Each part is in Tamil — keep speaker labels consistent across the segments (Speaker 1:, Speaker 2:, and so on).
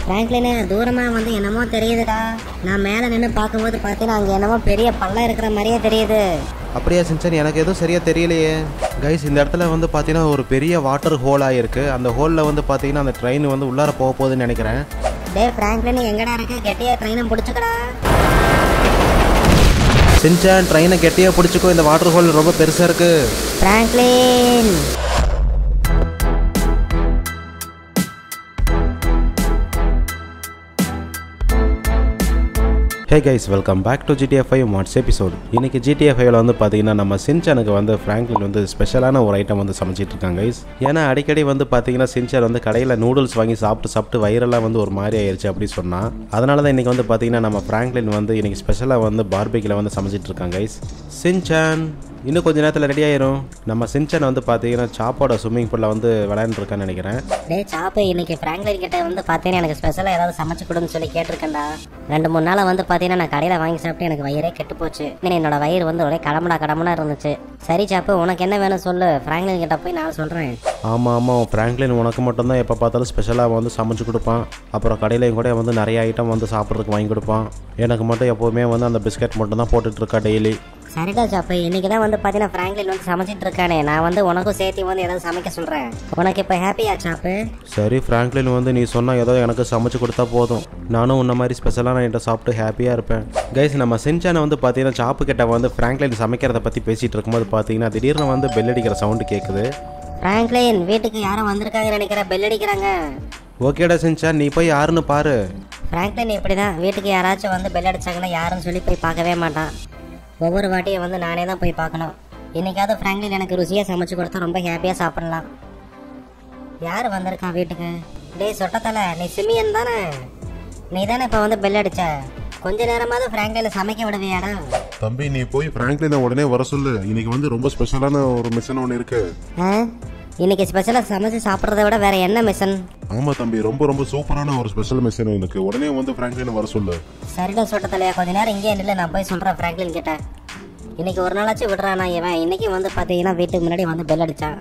Speaker 1: ஃப்ராங்க்லின் தூரமா வந்து என்னமோ தெரியுதுடா நான் மேல நின்று பார்க்கும்போது பார்த்தீங்கன்னா அங்க என்னமோ பெரிய பள்ளம் இருக்கிற மாதிரியே தெரியுது
Speaker 2: அப்படியா சின்சன் எனக்கு எதுவும் சரியாக தெரியலையே கைஸ் இந்த இடத்துல வந்து பார்த்தீங்கன்னா ஒரு பெரிய வாட்டர் ஹோலாக இருக்குது அந்த ஹோலில் வந்து பார்த்தீங்கன்னா அந்த ட்ரெயின் வந்து உள்ளார போக போகுதுன்னு நினைக்கிறேன்
Speaker 1: டே ஃப்ராங்க்லின் எங்கடா இருக்கு கெட்டியா ட்ரெயினை பிடிச்சிக்கடா
Speaker 2: சின்சான் ட்ரெயினை கெட்டியாக பிடிச்சிக்கோ இந்த வாட்டர் ஹோல் ரொம்ப பெருசாக இருக்குது
Speaker 1: Franklin
Speaker 2: hey guys welcome back to GTF five mods episode இன்னைக்கு ஜிடிஎஃப் ஃபைவ்ல வந்து பார்த்தீங்கன்னா நம்ம சின்சானுக்கு வந்து ஃப்ராங்க்லின் வந்து ஸ்பெஷலான ஒரு ஐட்டம் வந்து சமைச்சிட்டு இருக்காங்க கைஸ் ஏன்னா அடிக்கடி வந்து பார்த்தீங்கன்னா சின்சான் வந்து கடையில் நூடுல்ஸ் வாங்கி சாப்பிட்டு சாப்பிட்டு வயிறெல்லாம் வந்து ஒரு மாதிரி ஆயிருச்சு அப்படி சொன்னா அதனால தான் இன்னைக்கு வந்து பார்த்தீங்கன்னா நம்ம ஃப்ராங்க்லின் வந்து இன்னைக்கு ஸ்பெஷலாக வந்து பார்பிக்கில் வந்து சமைச்சிட்டு இருக்காங்க கைஸ் சின்சான் இன்னும் கொஞ்ச நேரத்தில் ரெடி ஆயிரும் நம்ம சின்சான் வந்து பார்த்தீங்கன்னா சாப்போட ஸ்விம்மிங் பூலில் வந்து விளையாண்டுருக்கான்னு நினைக்கிறேன்
Speaker 1: டே சாப்பு இன்னைக்கு ஃப்ராங்க்லின் கிட்ட வந்து பார்த்தீங்கன்னா எனக்கு ஸ்பெஷலாக ஏதாவது சமைச்சு கொடுன்னு சொல்லி கேட்டிருக்கேன்டா ரெண்டு மூணு நாளாக வந்து பார்த்தீங்கன்னா நான் கடையில் வாங்கி சாப்பிட்டு எனக்கு வயிறே கெட்டு போச்சு இன்னும் என்னோட வயிறு வந்து ஒரே கடமுடா கடமுடா இருந்துச்சு சரி சாப்பு உனக்கு என்ன வேணும் சொல்லு ஃப்ராங்க்லின் கிட்ட போய் நான் சொல்கிறேன்
Speaker 2: ஆமாம் ஆமாம் ஃப்ராங்க்லின் உனக்கு மட்டும்தான் எப்போ பார்த்தாலும் ஸ்பெஷலாக வந்து சமைச்சு கொடுப்பான் அப்புறம் கடையிலையும் கூட வந்து நிறைய ஐட்டம் வந்து சாப்பிட்றதுக்கு வாங்கி கொடுப்பான் எனக்கு மட்டும் எப்போவுமே வந்து அந்த பிஸ்கட் மட்டும் தான் போட்டுட்ருக்கா டெய்லி
Speaker 1: சரிடா சாப்பு இன்னைக்கு தான் வந்து பார்த்தீங்கன்னா ஃப்ராங்க்லின் வந்து சமைச்சிட்டு இருக்கானே நான் வந்து உனக்கும் சேர்த்து வந்து ஏதாவது சமைக்க சொல்கிறேன் உனக்கு இப்போ ஹாப்பியா சாப்பு
Speaker 2: சரி ஃப்ராங்க்லின் வந்து நீ சொன்னால் ஏதோ எனக்கு சமைச்சு கொடுத்தா போதும் நானும் உன்ன மாதிரி ஸ்பெஷலான ஐட்டம் சாப்பிட்டு ஹாப்பியாக இருப்பேன் கைஸ் நம்ம செஞ்சானை வந்து பார்த்தீங்கன்னா சாப்பு கிட்ட வந்து ஃப்ராங்க்லின் சமைக்கிறத பற்றி பேசிகிட்டு இருக்கும்போது பார்த்தீங்கன்னா திடீர்னு வந்து பெல் அடிக்கிற சவுண்டு கேட்குது
Speaker 1: ஃப்ராங்க்லின் வீட்டுக்கு யாரும் வந்திருக்காங்கன்னு நினைக்கிற பெல் அடிக்கிறாங்க
Speaker 2: ஓகேடா செஞ்சான் நீ போய் யாருன்னு பாரு
Speaker 1: ஃப்ராங்க்லின் இப்படி தான் வீட்டுக்கு யாராச்சும் வந்து பெல் அடிச்சாங்கன்னா யாருன்னு சொல்லி போய் பார்க்கவே மாட்டான் ஒவ்வொரு வாட்டியும் வந்து நானே தான் போய் பார்க்கணும் இன்னைக்காவது ஃப்ராங்க்லின் எனக்கு ருசியாக சமைச்சு கொடுத்தா ரொம்ப ஹாப்பியாக சாப்பிடலாம் யார் வந்திருக்கா வீட்டுக்கு டேய் சொட்டத்தலை நீ சிமியன் தானே நீ தானே இப்போ வந்து பெல் அடிச்ச கொஞ்ச நேரமாவது ஃப்ராங்க்லினை சமைக்க விடுவியாடா
Speaker 3: தம்பி நீ போய் பிராங்க்லினை உடனே வர சொல்லு இன்னைக்கு வந்து ரொம்ப ஸ்பெஷலான ஒரு மிஷன் ஒன்று இருக்கு
Speaker 1: ஆ இன்னைக்கு ஸ்பெஷலாக சமைச்சு சாப்பிட்றத விட வேற என்ன மிஷன்
Speaker 3: ஆமா தம்பி ரொம்ப ரொம்ப சூப்பரான ஒரு ஸ்பெஷல் மிஷன் எனக்கு உடனே வந்து பிராங்க்லினை வர சொல்லு
Speaker 1: சரிடா சொட்டத்தலையா கொஞ்ச நேரம் இங்கேயே நில்ல நான் போய் சொல்கிறேன் ஃப்ராங்க்லின் கிட்ட இன்னைக்கு ஒரு நாளாச்சும் விடுறானா இவன் இன்னைக்கு வந்து பார்த்தீங்கன்னா வீட்டுக்கு முன்னாடி வந்து பெல் அடிச்சான்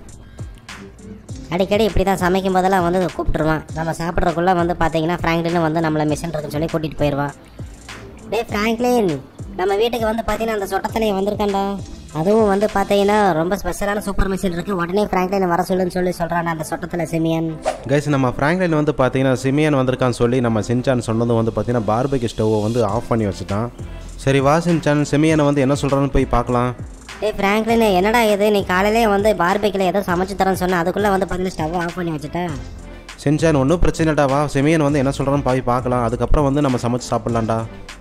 Speaker 1: அடிக்கடி இப்படி தான் சமைக்கும் போதெல்லாம் வந்து கூப்பிட்டுருவான் நம்ம சாப்பிட்றதுக்குள்ளே வந்து பார்த்தீங்கன்னா ஃப்ராங்க்லின் வந்து நம்மளை மிஷன் இருக்குன்னு சொல்லி கூட்டிகிட்டு போயிடுவான் டேய் ஃப்ராங்க்லின் நம்ம வீட்டுக்கு வந்து பார்த்தீங்கன்னா அந்த சொட்டத்தலையை வந்திருக்கான்டா அதுவும் வந்து பார்த்தீங்கன்னா ரொம்ப ஸ்பெஷலான சூப்பர் மிஷின் இருக்குது உடனே ஃப்ராங்க்லின் வர சொல்லுன்னு சொல்லி சொல்கிறான் அந்த சொட்டத்தில் சிமியன்
Speaker 2: கைஸ் நம்ம ஃப்ராங்க்லின் வந்து பார்த்தீங்கன்னா சிமியன் வந்திருக்கான்னு சொல்லி நம்ம சின்சான் சொன்னது வந்து பார்த்தீங்கன்னா பார்பிக்கு ஸ்டவ்வை வந்து ஆஃப் பண்ணி வச்சுட்டான் சரி வா சின்சான் சிமியனை வந்து என்ன சொல்கிறான்னு போய் பார்க்கலாம்
Speaker 1: டேய் ஃப்ராங்க்லின் என்னடா இது நீ காலையிலே வந்து பார்பிக்கில் ஏதோ சமைச்சு தரேன்னு சொன்ன அதுக்குள்ளே வந்து பார்த்தீங்கன்னா ஸ்டவ் ஆஃப் பண்ணி வச்சுட்டேன்
Speaker 2: சின்சான் ஒன்றும் பிரச்சனை இல்லடா வா சிமியன் வந்து என்ன சொல்கிறான்னு போய் பார்க்கலாம் அதுக்கப்புறம் வந்து நம்ம சமைச்சு சாப்பிட்லாம்டா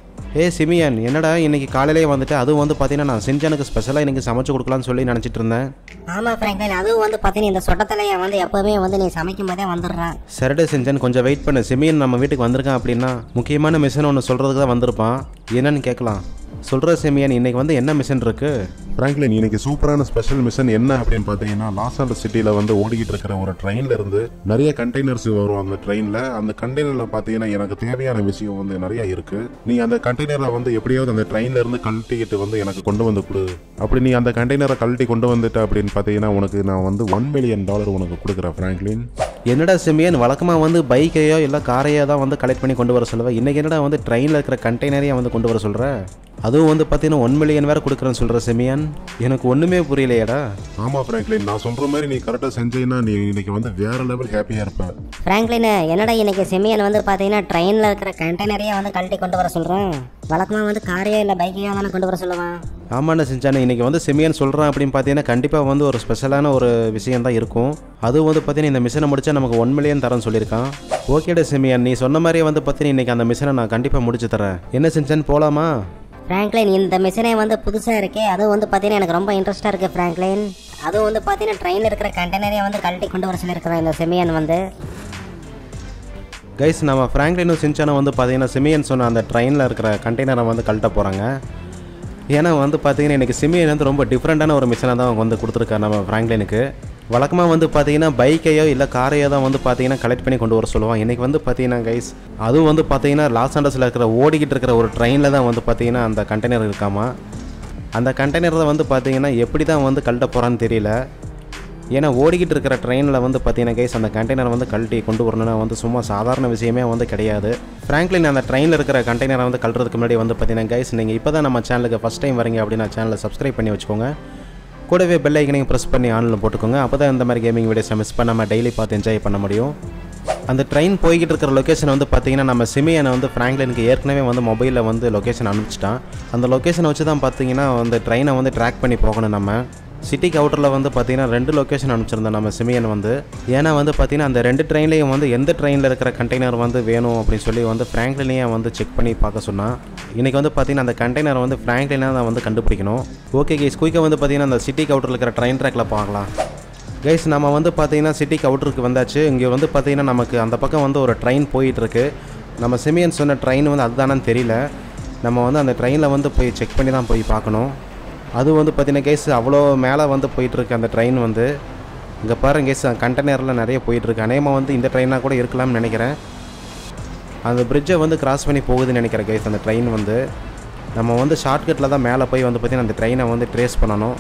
Speaker 2: ஏ சிமியன் என்னடா இன்னைக்கு காலையிலேயே வந்துட்டு அதுவும் வந்து பார்த்தீங்கன்னா நான் சின்சானுக்கு ஸ்பெஷலாக இன்னைக்கு சமைச்சு கொடுக்கலான்னு சொல்லி நினச்சிட்டு இருந்தேன்
Speaker 1: ஆமாம் ஃப்ராங்க்லின் அதுவும் வந்து பார்த்தீங்கன்னா இந்த சொட்டத்தலையை வந்து எப்போவுமே வந்து நீ சமைக்கும் போதே வந்துடுறான்
Speaker 2: சரிடே சின்சான் கொஞ்சம் வெயிட் பண்ணு சிமியன் நம்ம வீட்டுக்கு வந்திருக்கான் அப்படின்னா முக்கியமான மிஷன் ஒன்று சொல்கிறதுக்கு தான் வந்திருப்பான் என்னன்னு கேட்கலாம் சொல்கிற சிமியன் இன்னைக்கு வந்து என்ன மிஷன் இருக்குது
Speaker 3: பிராங்க்லின் இன்னைக்கு சூப்பரான ஸ்பெஷல் மிஷன் என்ன அப்படின்னு பார்த்தீங்கன்னா லாஸ் ஆண்டஸ் சிட்டியில் வந்து ஓடிக்கிட்டு இருக்கிற ஒரு ட்ரெயின்ல இருந்து நிறைய கண்டெய்னர்ஸ் வரும் அந்த ட்ரெயினில் அந்த கண்டெய்னரில் பார்த்தீங்கன்னா எனக்கு தேவையான விஷயம் வந்து நிறைய இருக்கு நீ அந்த கண்டெய்னரை வந்து எப்படியாவது அந்த ட்ரெயின்ல இருந்து கழட்டிக்கிட்டு வந்து எனக்கு கொண்டு வந்து கொடு அப்படி நீ அந்த கண்டெய்னரை கழட்டி கொண்டு வந்துட்ட அப்படின்னு பார்த்தீங்கன்னா உனக்கு நான் வந்து ஒன் மில்லியன் டாலர் உனக்கு கொடுக்குறேன் பிராங்க்லின்
Speaker 2: என்னடா சிமியன் வழக்கமாக வந்து பைக்கையோ இல்லை காரையோ தான் வந்து கலெக்ட் பண்ணி கொண்டு வர சொல்லுவேன் இன்றைக்கி என்னடா வந்து ட்ரெயினில் இருக்கிற கண்டெய்னரையே வந்து கொண்டு வர சொல்கிற அதுவும் வந்து பார்த்தீங்கன்னா ஒன் மில்லியன் வேறு கொடுக்குறேன்னு சொல்கிற சிமியன் எனக்கு ஒன்றுமே புரியலையேடா
Speaker 3: ஆமா பிராங்க்லின் நான் சொல்ற மாதிரி நீ கரெக்டாக செஞ்சீங்கன்னா நீ இன்னைக்கு வந்து வேற லெவல் ஹாப்பியா இருப்ப
Speaker 1: ஃப்ராங்க்லின் என்னடா இன்னைக்கு செமியன் வந்து பார்த்தீங்கன்னா ட்ரெயினில் இருக்கிற கண்டெய்னரையே வந்து கழட்டி கொண்டு வர சொல்கிறேன் வழக்கமாக வந்து காரையோ இல்லை பைக்கையோ தானே கொண்டு வர சொல்லுவான்
Speaker 2: ஆமாண்ணா செஞ்சானே இன்றைக்கி வந்து சிமியன் சொல்கிறான் அப்படின்னு பார்த்தீங்கன்னா கண்டிப்பாக வந்து ஒரு ஸ்பெஷலான ஒரு விஷயம் தான் இருக்கும் அதுவும் வந்து பார்த்தீங்கன்னா இந்த மிஷனை முடிச்சா நமக்கு ஒன் மில்லியன் தரேன்னு சொல்லியிருக்கான் ஓகேடா சிமியன் நீ சொன்ன மாதிரியே வந்து பார்த்தீங்கன்னா இன்றைக்கி அந்த மிஷனை நான் கண்டிப்பாக முடிச்சு தரேன் என்ன செஞ்சான் போகலாமா
Speaker 1: ஃப்ராங்க்லின் இந்த மிஷினே வந்து புதுசாக இருக்கே அதுவும் வந்து பார்த்தீங்கன்னா எனக்கு ரொம்ப இன்ட்ரெஸ்ட்டாக இருக்குது ஃப்ராங்க்லின் அதுவும் வந்து பார்த்தீங்கன்னா ட்ரெயினில் இருக்கிற கண்டெய்னரையே வந்து கழட்டி கொண்டு வர சொல்லியிருக்கிறேன் இந்த செமியன் வந்து
Speaker 2: கைஸ் நம்ம ஃப்ராங்க்லினும் சின்சானும் வந்து பார்த்தீங்கன்னா சிமியன் சொன்ன அந்த ட்ரெயினில் இருக்கிற கண்டெய்னரை வந்து கழட்ட போகிறாங்க ஏன்னா வந்து பார்த்தீங்கன்னா எனக்கு சிமியன் வந்து ரொம்ப டிஃப்ரெண்ட்டான ஒரு மிஷனை தான் அவங்க வந்து கொடுத்துருக்காரு நம்ம ஃப்ராங்க்லினுக்கு வழக்கமாக வந்து பார்த்தீங்கன்னா பைக்கையோ இல்லை காரையோ தான் வந்து பார்த்தீங்கன்னா கலெக்ட் பண்ணி கொண்டு வர சொல்லுவான் இன்றைக்கி வந்து பார்த்தீங்கன்னா கைஸ் அதுவும் வந்து பார்த்தீங்கன்னா லாஸ் ஆண்டஸில் இருக்கிற ஓடிக்கிட்டு இருக்கிற ஒரு ட்ரெயினில் தான் வந்து பார்த்தீங்கன்னா அந்த கண்டெய்னர் இருக்காமா அந்த கண்டெய்னரை வந்து பார்த்தீங்கன்னா எப்படி தான் வந்து கழட்ட போகிறான்னு தெரியல ஏன்னா ஓடிக்கிட்டு இருக்கிற ட்ரெயினில் வந்து பார்த்தீங்கன்னா கைஸ் அந்த கண்டெய்னர் வந்து கழட்டி கொண்டு வரணும்னா வந்து சும்மா சாதாரண விஷயமே வந்து கிடையாது ஃப்ராங்க்லின் அந்த ட்ரெயினில் இருக்கிற கண்டெய்னரை வந்து கழட்டுறதுக்கு முன்னாடி வந்து பார்த்தீங்கன்னா கைஸ் நீங்கள் இப்போ தான் நம்ம சேனலுக்கு ஃபஸ்ட் டைம் வரீங்க அப்படின்னா சேனலை சப்ஸ்கிரைப் பண்ணி வச்சுக்கோங்க கூடவே பெல் ஐக்கனையும் ப்ரெஸ் பண்ணி ஆனில் போட்டுக்கோங்க அப்போ தான் இந்த மாதிரி கேமிங் வீடியோஸை மிஸ் பண்ணாமல் டெய்லி பார்த்து என்ஜாய் பண்ண முடியும் அந்த ட்ரெயின் போய்கிட்டு இருக்கிற லொக்கேஷன் வந்து பார்த்தீங்கன்னா நம்ம சிமியனை வந்து ஃப்ராங்க்லினுக்கு ஏற்கனவே வந்து மொபைலில் வந்து லொக்கேஷன் அனுப்பிச்சிட்டான் அந்த லொக்கேஷனை வச்சு தான் பார்த்தீங்கன்னா அந்த ட்ரெயினை வந்து ட்ராக் பண்ணி போகணும் நம்ம சிட்டிக்கு அவுட்டரில் வந்து பார்த்தீங்கன்னா ரெண்டு லொக்கேஷன் அனுப்பிச்சிருந்தோம் நம்ம சிமியன் வந்து ஏன்னா வந்து பார்த்தீங்கன்னா அந்த ரெண்டு ட்ரெயின்லேயும் வந்து எந்த ட்ரெயினில் இருக்கிற கண்டெய்னர் வந்து வேணும் அப்படின்னு சொல்லி வந்து ஃப்ராங்க்லினையே வந்து செக் பண்ணி பார்க்க சொன்னான் இன்றைக்கி வந்து பார்த்தீங்கன்னா அந்த கண்டெய்னர் வந்து ஃப்ராங்க்லினாக தான் வந்து கண்டுபிடிக்கணும் ஓகே கேஸ் குயிக்காக வந்து பார்த்தீங்கன்னா அந்த சிட்டிக்கு அவுட்டரில் இருக்கிற ட்ரெயின் ட்ராக்கில் பார்க்கலாம் கைஸ் நம்ம வந்து பார்த்தீங்கன்னா சிட்டிக்கு அவுட்டருக்கு வந்தாச்சு இங்கே வந்து பார்த்தீங்கன்னா நமக்கு அந்த பக்கம் வந்து ஒரு ட்ரெயின் போயிட்டுருக்கு நம்ம சிமியன் சொன்ன ட்ரெயின் வந்து அதுதானு தெரியல நம்ம வந்து அந்த ட்ரெயினில் வந்து போய் செக் பண்ணி தான் போய் பார்க்கணும் அது வந்து பார்த்தீங்கன்னா கேஸ் அவ்வளோ மேலே வந்து போயிட்டுருக்கு அந்த ட்ரெயின் வந்து இங்கே பாருங்க கேஸ் கண்டெய்னரில் நிறைய போயிட்டுருக்கு அநேகமாக வந்து இந்த ட்ரெயினாக கூட இருக்கலாம்னு நினைக்கிறேன் அந்த பிரிட்ஜை வந்து கிராஸ் பண்ணி போகுதுன்னு நினைக்கிறேன் கைஸ் அந்த ட்ரெயின் வந்து நம்ம வந்து ஷார்ட்கட்டில் தான் மேலே போய் வந்து பார்த்திங்கன்னா அந்த ட்ரெயினை வந்து ட்ரேஸ் பண்ணணும்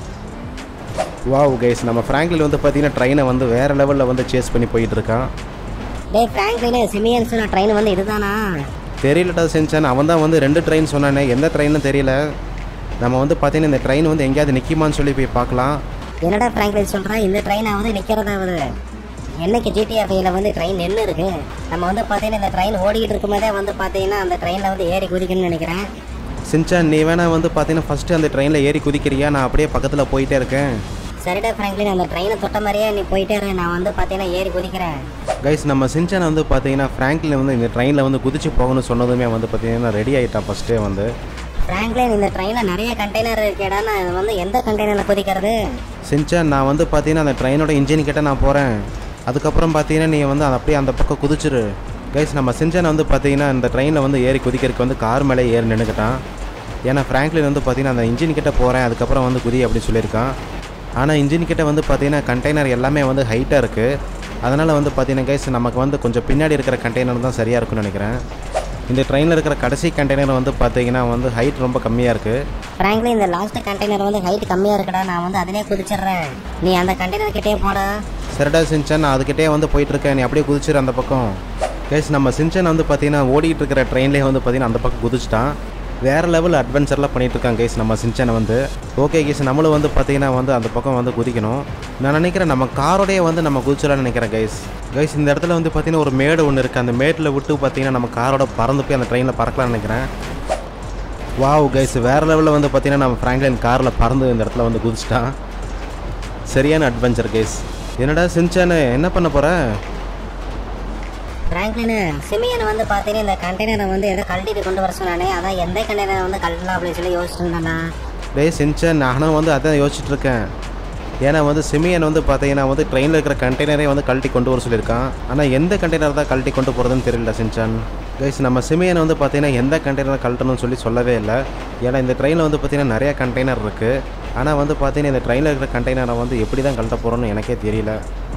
Speaker 2: வாவ் கைஸ் நம்ம ஃப்ராங்க்லில் வந்து பார்த்தீங்கன்னா ட்ரெயினை வந்து வேறு லெவலில் வந்து சேஸ் பண்ணி போயிட்டு இருக்கான்
Speaker 1: டேய் ஃப்ராங்க்லின் சிமியன் சொன்ன ட்ரெயின் வந்து இதுதானா
Speaker 2: தெரியலடா செஞ்சான் அவன் தான் வந்து ரெண்டு ட்ரெயின் சொன்னானே எந்த ட்ரெயின்னு தெரியல நம்ம வந்து பார்த்தீங்கன்னா இந்த ட்ரெயின் வந்து எங்கேயாவது நிற்குமான்னு சொல்லி போய் பார்க்கலாம்
Speaker 1: என்னடா ஃப்ராங்க்லின் சொல்கிறா இந்த ட்ரெயினாவது நிற்கிறதாவது என்னைக்கு ஜிடிஆர்ஐயில் வந்து ட்ரெயின் நின்று இருக்கு நம்ம வந்து பார்த்தீங்கன்னா இந்த ட்ரெயின் ஓடிக்கிட்டு இருக்கும்போதே வந்து பார்த்தீங்கன்னா அந்த ட்ரெயினில் வந்து ஏறி குதிக்கணும்னு நினைக்கிறேன்
Speaker 2: சின்சான் நீ வேணா வந்து பார்த்தீங்கன்னா ஃபஸ்ட்டு அந்த ட்ரெயினில் ஏறி குதிக்கிறியா நான் அப்படியே பக்கத்தில் போயிட்டே இருக்கேன்
Speaker 1: சரிடா ஃப்ராங்க்லின் அந்த ட்ரெயினை தொட்ட மாதிரியே நீ போயிட்டே இரு நான் வந்து பார்த்தீங்கன்னா ஏறி குதிக்கிறேன்
Speaker 2: கைஸ் நம்ம சின்சான் வந்து பார்த்தீங்கன்னா ஃப்ராங்க்லின் வந்து இந்த ட்ரெயினில் வந்து குதிச்சு போகணும்னு சொன்னதுமே வந்து பார்த்தீங்கன்னா ரெடி ஆகிட்டான் ஃபஸ்ட்டே வந்து
Speaker 1: ஃப்ராங்க்லின் இந்த ட்ரெயினில் நிறைய கண்டெய்னர் இருக்கேடா நான் வந்து எந்த கண்டெய்னரில் குதிக்கிறது
Speaker 2: சின்சான் நான் வந்து பார்த்தீங்கன்னா அந்த ட்ரெயினோட இன்ஜின் கிட்ட நான் போகிறேன் அதுக்கப்புறம் பார்த்தீங்கன்னா நீ வந்து அது அப்படியே அந்த பக்கம் குதிச்சிரு கைஸ் நம்ம சின்சான் வந்து பார்த்தீங்கன்னா இந்த ட்ரெயினில் வந்து ஏறி குதிக்கிறதுக்கு வந்து கார் மேலே ஏறி நின்றுக்கிட்டான் ஏன்னா ஃப்ராங்க்லின் வந்து பார்த்தீங்கன்னா அந்த இன்ஜின் கிட்ட போகிறேன் அதுக்கப்புறம் வந்து குதி அப்படின்னு சொல்லியிருக்கான் ஆனால் இன்ஜின் கிட்ட வந்து பார்த்தீங்கன்னா கண்டெய்னர் எல்லாமே வந்து ஹைட்டாக இருக்குது அதனால் வந்து பார்த்தீங்கன்னா கைஸ் நமக்கு வந்து கொஞ்சம் பின்னாடி இருக்கிற கண்டெய்னர் தான் சரியாக இருக்கும்னு நினைக்கிறேன் இந்த ட்ரெயினில் இருக்கிற கடைசி கண்டெய்னர் வந்து பார்த்தீங்கன்னா வந்து ஹைட் ரொம்ப கம்மியாக இருக்குது
Speaker 1: ஃப்ராங்க்லின் இந்த லாஸ்ட் கண்டெய்னர் வந்து ஹைட் கம்மியாக இருக்குடா நான் வந்து அதிலே குதிச்சிடுறேன் நீ அந்த கண்டெய்னர் கிட்டே போடா
Speaker 2: சரிடா சின்சன் நான் அதுக்கிட்டே வந்து போயிட்டுருக்கேன் நீ அப்படியே குதிச்சிரு அந்த பக்கம் கேஸ் நம்ம சின்சன் வந்து பார்த்தீங்கன்னா ஓடிக்கிட்டு இருக்கிற ட்ரெயின்லேயே வந்து பார்த்தீங்கன்னா அந்த பக்கம் குதிச்சிட்டான் வேறு லெவல் அட்வென்ச்சர்லாம் பண்ணிட்டு இருக்கான் கேஸ் நம்ம சின்சனை வந்து ஓகே கேஸ் நம்மளும் வந்து பார்த்தீங்கன்னா வந்து அந்த பக்கம் வந்து குதிக்கணும் நான் நினைக்கிறேன் நம்ம காரோடய வந்து நம்ம குதிச்சிடலாம்னு நினைக்கிறேன் கைஸ் கைஸ் இந்த இடத்துல வந்து பார்த்தீங்கன்னா ஒரு மேடு ஒன்று இருக்குது அந்த மேட்டில் விட்டு பார்த்தீங்கன்னா நம்ம காரோட பறந்து போய் அந்த ட்ரெயினில் பறக்கலாம்னு நினைக்கிறேன் வாவ் கைஸ் வேறு லெவலில் வந்து பார்த்தீங்கன்னா நம்ம ஃப்ராங்க்லின் காரில் பறந்து இந்த இடத்துல வந்து குதிச்சிட்டான் சரியான அட்வென்ச்சர் கேஸ் என்னடா சின்சானு என்ன பண்ண போற
Speaker 1: ஃப்ராங்க்லின் சிமியன் வந்து பார்த்தீங்கன்னா இந்த கண்டெய்னரை வந்து எதை கழட்டிட்டு கொண்டு வர சொன்னானே அதான் எந்த கண்டெய்னரை வந்து கழட்டலாம் அப்படின்னு சொல்லி யோசிச்சுட்டு இருந்தானா
Speaker 2: டேய் சின்சான் நானும் வந்து அதான் யோசிச்சுட்டு இருக்கேன் ஏன்னா வந்து சிமியன் வந்து பார்த்தீங்கன்னா வந்து ட்ரெயினில் இருக்கிற கண்டெய்னரே வந்து கழட்டி கொண்டு வர சொல்லியிருக்கான் ஆனால் எந்த கண்டெய்னர் தான் கழட்டி கொண்டு போகிறதுன்னு தெரியல சின்சான் கைஸ் நம்ம சிமியன் வந்து பார்த்தீங்கன்னா எந்த கண்டெய்னர் கழட்டணும்னு சொல்லி சொல்லவே இல்லை ஏன்னா இந்த ட்ரெயினில் வந்து பார்த்தீங்கன்னா நிறைய கண்டெய்னர் இருக்குது ஆனால் வந்து பார்த்தீங்கன்னா இந்த ட்ரெயினில் இருக்கிற கண்டெய்னரை வந்து எப்படி தான் கழட்ட போகிறோன்னு எனக்கே தெரியல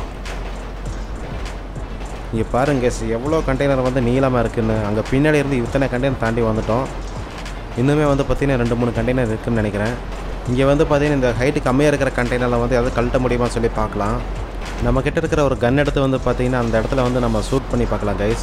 Speaker 2: இங்கே பாருங்க guys, எவ்வளோ கண்டெய்னர் வந்து நீளமாக இருக்குன்னு அங்கே பின்னாடி இருந்து இத்தனை கண்டெய்னர் தாண்டி வந்துட்டோம் இன்னுமே வந்து பார்த்தீங்கன்னா ரெண்டு மூணு கண்டெய்னர் இருக்குன்னு நினைக்கிறேன் இங்கே வந்து பார்த்தீங்கன்னா இந்த ஹைட்டு கம்மியாக இருக்கிற கண்டெய்னரில் வந்து எதாவது கழட்ட முடியுமா சொல்லி பார்க்கலாம் நம்ம கிட்ட இருக்கிற ஒரு கன் எடுத்து வந்து பார்த்தீங்கன்னா அந்த இடத்துல வந்து நம்ம ஷூட் பண்ணி பார்க்கலாம் கைஸ்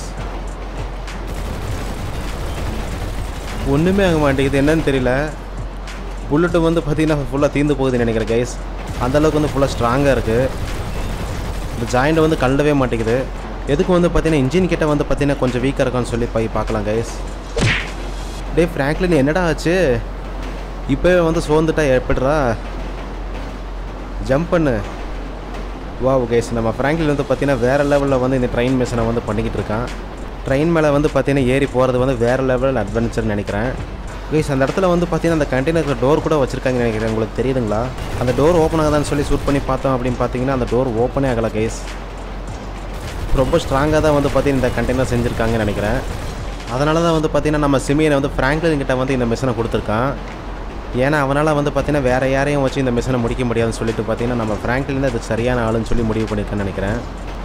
Speaker 2: ஒன்றுமே ஆக மாட்டேங்குது என்னன்னு தெரியல புல்லட்டு வந்து பார்த்தீங்கன்னா ஃபுல்லாக தீர்ந்து போகுதுன்னு நினைக்கிறேன் கைஸ் அந்தளவுக்கு வந்து ஃபுல்லாக ஸ்ட்ராங்காக இருக்குது இந்த ஜாயிண்ட் வந்து கழண்டவே மாட்டேங்குது எதுக்கு வந்து பார்த்தீங்கன்னா இன்ஜின் கிட்ட வந்து பார்த்தீங்கன்னா கொஞ்சம் வீக்காக இருக்கும்னு சொல்லி போய் பார்க்கலாம் கைஸ் டே ஃப்ராங்க்லின் என்னடா ஆச்சு இப்போவே வந்து சோர்ந்துட்டா எப்படிடா ஜம்ப் பண்ணு வா கைஸ் நம்ம ஃப்ராங்க்லின் வந்து பார்த்தீங்கன்னா வேறு லெவலில் வந்து இந்த ட்ரெயின் மிஷனை வந்து பண்ணிக்கிட்டு இருக்கான் ட்ரெயின் மேலே வந்து பார்த்தீங்கன்னா ஏறி போகிறது வந்து வேறு லெவல் அட்வென்ச்சர்னு நினைக்கிறேன் கைஸ் அந்த இடத்துல வந்து பார்த்தீங்கன்னா அந்த கண்டெய்னருக்கு டோர் கூட வச்சுருக்காங்கன்னு நினைக்கிறேன் உங்களுக்கு தெரியுதுங்களா அந்த டோர் ஓப்பன் ஆகுதான்னு சொல்லி ஷூட் பண்ணி பார்த்தோம் அப்படின்னு பார்த்தீங்கன்னா அந்த டோர் ஓப்பனே ஆகலை கைஸ் ரொம்ப ஸ்ட்ராங்காக தான் வந்து பார்த்தீங்கன்னா இந்த கண்டெய்னர் செஞ்சுருக்காங்கன்னு நினைக்கிறேன் அதனால தான் வந்து பார்த்தீங்கன்னா நம்ம சிமியனை வந்து ஃப்ராங்க்லின் கிட்ட வந்து இந்த மிஷினை கொடுத்துருக்கான் ஏன்னா அவனால் வந்து பார்த்தீங்கன்னா வேறு யாரையும் வச்சு இந்த மிஷினை முடிக்க முடியாதுன்னு சொல்லிட்டு பார்த்தீங்கன்னா நம்ம ஃப்ராங்க்லின் தான் அதுக்கு சரியான ஆளுன்னு சொல்லி முடிவு பண்ணியிருக்கேன்னு நினைக்கிறேன்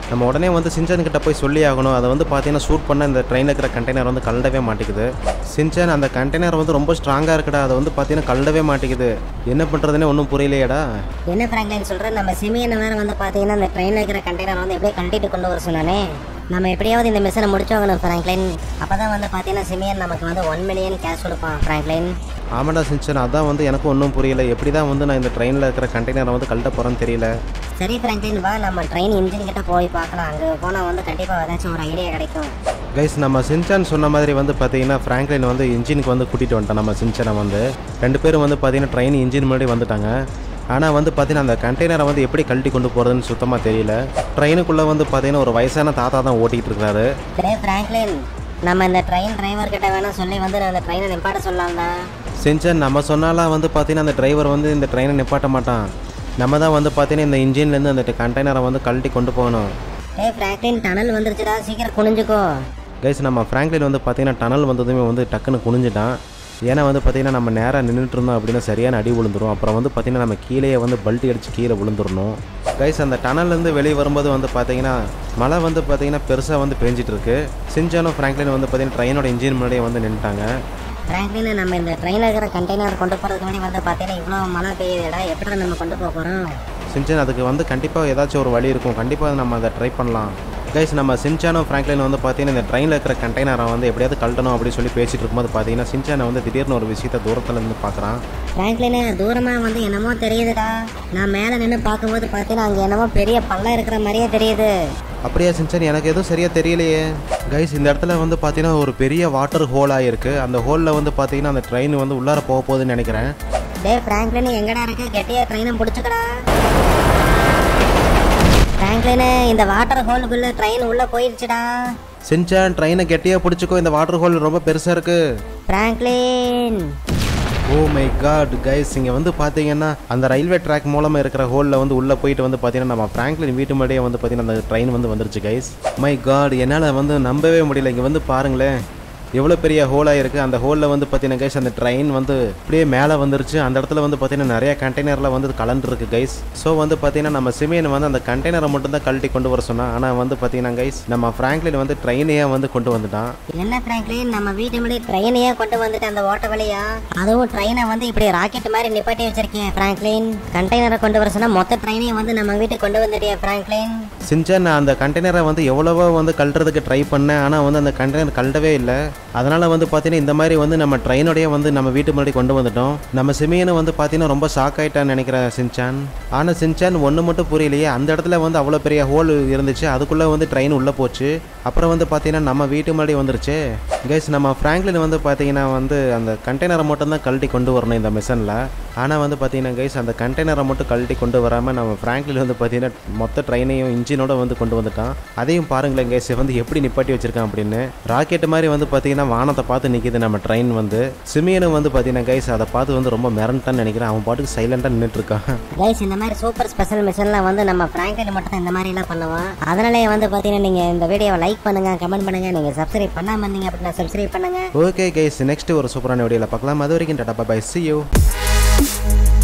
Speaker 2: நம்ம உடனே வந்து சின்சான் கிட்ட போய் சொல்லி ஆகணும் அதை வந்து பார்த்தீங்கன்னா ஷூட் பண்ண இந்த ட்ரெயினில் இருக்கிற கண்டெய்னர் வந்து கலண்டவே மாட்டேங்குது சின்சான் அந்த கண்டெய்னர் வந்து ரொம்ப ஸ்ட்ராங்காக இருக்குடா அதை வந்து பார்த்தீங்கன்னா கலண்டவே மாட்டேங்குது என்ன பண்ணுறதுனே ஒன்றும் புரியலையேடா
Speaker 1: என்ன ஃப்ராங்க்லின் சொல்ற நம்ம சிமியனை வேற வந்து பார்த்தீங்கன்னா இந்த ட்ரெயினில் இருக்கிற கண்டெய்னர் வந்து எப்படியே கழட்டிட்டு கொண்டு வர சொன்னானே நம்ம எப்படியாவது இந்த மிஷனை முடிச்சோகணும் ஃப்ராங்க்லின் அப்பதான் வந்து பார்த்தீங்கன்னா சிமியன் நமக்கு வந்து ஒன் மில்லியன் கேஷ் கொடுப்பான் ஃப்ராங்க்லின்
Speaker 2: ஆமாடா சின்சான் அதான் வந்து எனக்கு ஒன்றும் புரியல எப்படி தான் வந்து நான் இந்த ட்ரெயினில் இருக்கிற கண்டெய்னரை வந்து கழட்ட போகிறேன்னு தெரியல
Speaker 1: சரி ஃப்ராங்க்லின் வா நம்ம ட்ரெயின் இன்ஜின் கிட்ட போய் பார்க்கலாம் அங்கே போனால் வந்து கண்டிப்பாக ஏதாச்சும் ஒரு ஐடியா கிடைக்கும்
Speaker 2: கைஸ் நம்ம சின்சான் சொன்ன மாதிரி வந்து பார்த்தீங்கன்னா ஃப்ராங்க்லின் வந்து இன்ஜினுக்கு வந்து கூட்டிகிட்டு வந்துட்டான் நம்ம சின்சானை வந்து ரெண்டு பேரும் வந்து பார்த்தீங்கன்னா ட்ரெயின் இன்ஜின் முன்னாடி வந்துட்டாங்க ஆனால் வந்து பார்த்தீங்கன்னா அந்த கண்டெய்னரை வந்து எப்படி கழட்டி கொண்டு போகிறதுன்னு சுத்தமாக தெரியல ட்ரெயினுக்குள்ளே வந்து பார்த்தீங்கன்னா ஒரு வயசான தாத்தா தான் ஓட்டிகிட்டு இருக்காரு
Speaker 1: டே ஃப்ராங்க்லின் நம்ம இந்த ட்ரெயின் டிரைவர் கிட்ட வேணா சொல்லி வந்து நான் அந்த ட்ரெயினை நிப்பாட்ட சொல்லலாம்டா
Speaker 2: சின்சான் நம்ம சொன்னாலாம் வந்து பார்த்தீங்கன்னா அந்த டிரைவர் வந்து இந்த ட்ரெயினை நிப்பாட்ட மாட்டான் நம்ம தான் வந்து பார்த்தீங்கன்னா இந்த இன்ஜின்லேருந்து அந்த கண்டெய்னரை வந்து கழட்டி கொண்டு போகணும்
Speaker 1: டே ஃப்ராங்க்லின் டனல் வந்துருச்சுடா சீக்கிரம் குனிஞ்சுக்கோ
Speaker 2: கைஸ் நம்ம ஃப்ராங்க்லின் வந்து பார்த்தீங்கன்னா டனல் வந்ததுமே வந்து டக்குன்னு குனிஞ்சிட்டான் ஏன்னா வந்து பார்த்தீங்கன்னா நம்ம நேராக நின்றுட்டு இருந்தோம் அப்படின்னா சரியான அடி விழுந்துரும் அப்புறம் வந்து பார்த்தீங்கன்னா நம்ம கீழே வந்து பல்ட்டி அடிச்சு கீழே விழுந்துடணும் கைஸ் அந்த டனல்லேருந்து வெளியே வரும்போது வந்து பார்த்தீங்கன்னா மழை வந்து பார்த்தீங்கன்னா பெருசாக வந்து பேஞ்சிட்டு இருக்கு சின்சானும் ஃப்ராங்க்லின் வந்து பார்த்தீங்கன்னா ட்ரெயினோட இன்ஜின் முன்னாடியே வந்து நின்றுட்டாங்க
Speaker 1: ஃப்ராங்க்லின் நம்ம இந்த ட்ரெயினில் இருக்கிற கண்டெய்னர் கொண்டு போகிறதுக்கு முன்னாடி வந்து பார்த்தீங்கன்னா இவ்வளோ மழை பெய்யுதுடா எப்படி நம்ம கொண்டு போக போகிறோம்
Speaker 2: சின்சான் அதுக்கு வந்து கண்டிப்பாக ஏதாச்சும் ஒரு வழி இருக்கும் கண்டிப்பாக நம்ம அதை ட்ரை பண்ணலாம் கைஸ் நம்ம சின்சானும் ஃப்ராங்க்லின் வந்து பார்த்தீங்கன்னா இந்த ட்ரெயினில் இருக்கிற கண்டெய்னரை வந்து எப்படியாவது கழட்டணும் அப்படின்னு சொல்லி பேசிட்டு இருக்கும்போது பார்த்தீங்கன்னா சின்சானை வந்து திடீர்னு ஒரு விஷயத்தை தூரத்துல இருந்து பார்க்குறான்
Speaker 1: ஃப்ராங்க்லின் தூரமாக வந்து என்னமோ தெரியுதுடா நான் மேலே நின்று பார்க்கும்போது பார்த்தீங்கன்னா அங்கே என்னமோ பெரிய பள்ளம் இருக்கிற மாதிரியே தெரியுது
Speaker 2: அப்படியா சின்சான் எனக்கு எதுவும் சரியாக தெரியலையே கைஸ் இந்த இடத்துல வந்து பார்த்தீங்கன்னா ஒரு பெரிய வாட்டர் ஹோலாக இருக்குது அந்த ஹோலில் வந்து பார்த்தீங்கன்னா அந்த ட்ரெயின் வந்து உள்ளார போக போகுதுன்னு நினைக்கிறேன்
Speaker 1: டே ஃப்ராங்க்லின் எங்கடா இருக்கு கெட்டியா ட்ரெயினை பிடிச்சிக்கடா ஃப்ராங்க்லின் இந்த வாட்டர் ஹோலுக்குள்ள ட்ரெயின் உள்ள போயிடுச்சுடா
Speaker 2: சின்சான் ட்ரெயினை கெட்டியாக பிடிச்சிக்கோ இந்த வாட்டர் ஹோல் ரொம்ப பெருசாக இருக்குது
Speaker 1: Franklin
Speaker 2: oh my god guys இங்கே வந்து பார்த்தீங்கன்னா அந்த ரயில்வே ட்ராக் மூலமாக இருக்கிற ஹோலில் வந்து உள்ளே போயிட்டு வந்து பார்த்தீங்கன்னா நம்ம ஃப்ராங்க்லின் வீட்டு முன்னாடியே வந்து பார்த்தீங்கன்னா அந்த ட்ரெயின் வந்து வந்துருச்சு கைஸ் மை காட் என்னால் வந்து நம்பவே முடியல இங்கே வந்து பாருங்களேன் எவ்வளோ பெரிய ஹோலாக இருக்குது அந்த ஹோலில் வந்து பார்த்தீங்கன்னா கைஸ் அந்த ட்ரெயின் வந்து அப்படியே மேலே வந்துருச்சு அந்த இடத்துல வந்து பார்த்தீங்கன்னா நிறைய கண்டெய்னரில் வந்து கலந்துருக்கு கைஸ் ஸோ வந்து பார்த்தீங்கன்னா நம்ம சிமியன் வந்து அந்த கண்டெய்னரை மட்டும் தான் கழட்டி கொண்டு வர சொன்னான் ஆனால் வந்து பார்த்தீங்கன்னா கைஸ் நம்ம ஃப்ராங்க்லின் வந்து ட்ரெயினையே வந்து கொண்டு வந்துட்டான்
Speaker 1: என்ன ஃப்ராங்க்லின் நம்ம வீட்டு முன்னாடி ட்ரெயினையே கொண்டு வந்துட்டு அந்த ஓட்ட வழியா அதுவும் ட்ரெயினை வந்து இப்படி ராக்கெட் மாதிரி நிப்பாட்டி வச்சிருக்கேன் ஃப்ராங்க்லின் கண்டெய்னரை கொண்டு வர சொன்னா மொத்த ட்ரெயினையும் வந்து நம்ம வீட்டுக்கு கொண்டு வந்துட்டியா ஃப்ராங்க்லின்
Speaker 2: சின்சான் நான் அந்த கண்டெய்னரை வந்து எவ்வளவோ வந்து கழட்டுறதுக்கு ட்ரை பண்ணேன் ஆனால் வந்து அந்த கண்டெய்னர் கழட்டவே இல்லை அதனால் வந்து பார்த்தீங்கன்னா இந்த மாதிரி வந்து நம்ம ட்ரெயினோடய வந்து நம்ம வீட்டு முன்னாடி கொண்டு வந்துட்டோம் நம்ம சிமியனு வந்து பார்த்தீங்கன்னா ரொம்ப ஷாக் ஆயிட்டான்னு நினைக்கிறேன் சின்சான் ஆனால் சின்சான் ஒன்று மட்டும் புரியலையே அந்த இடத்துல வந்து அவ்வளோ பெரிய ஹோல் இருந்துச்சு அதுக்குள்ளே வந்து ட்ரெயின் உள்ளே போச்சு அப்புறம் வந்து பார்த்தீங்கன்னா நம்ம வீட்டு முன்னாடி வந்துருச்சு கைஸ் நம்ம ஃப்ராங்க்லின் வந்து பார்த்தீங்கன்னா வந்து அந்த கண்டெய்னரை மட்டும் தான் கழட்டி கொண்டு வரணும் இந்த மிஷனில் ஆனால் வந்து பார்த்தீங்கன்னா கைஸ் அந்த கண்டெய்னரை மட்டும் கழட்டி கொண்டு வராமல் நம்ம ஃப்ராங்க்லின் வந்து பார்த்தீங்கன்னா மொத்த ட்ரெயினையும் இன்ஜினோட வந்து கொண்டு வந்துட்டான் அதையும் பாருங்களேன் கைஸ் வந்து எப்படி நிப்பாட்டி வச்சிருக்கான் அப்படின்னு ராக்கெட் மாதிரி வந்து பார்த்தீங்கன்னா வானத்தை பார்த்து நிற்கிது நம்ம ட்ரெயின் வந்து சிமியனும் வந்து பார்த்தீங்கன்னா கைஸ் அதை பார்த்து வந்து ரொம்ப மிரண்டான்னு நினைக்கிறேன் அவன் பாட்டுக்கு சைலண்டாக நின்றுட்டு இருக்கான்
Speaker 1: கைஸ் இந்த மாதிரி சூப்பர் ஸ்பெஷல் மிஷன்ல வந்து நம்ம ஃப்ராங்க்லின் மட்டும் தான் இந்த மாதிரி எல்லாம் பண்ணுவோம் அதனாலே வந்து பார்த்தீங்கன்னா நீங்க இந்த வீடியோவை லைக் பண்ணுங்க கமெண்ட் பண்ணுங்க நீங்க சப்ஸ்கிரைப் பண்ணாம இருந்தீங்க அப்படின்னா சப்ஸ்கிரைப் பண்ணுங்க
Speaker 2: ஓகே கைஸ் நெக்ஸ்ட் ஒரு சூப்பரான வீடியோவில் பார்க்கலாம் அது வரைக்கும் டாடா பை சி யூ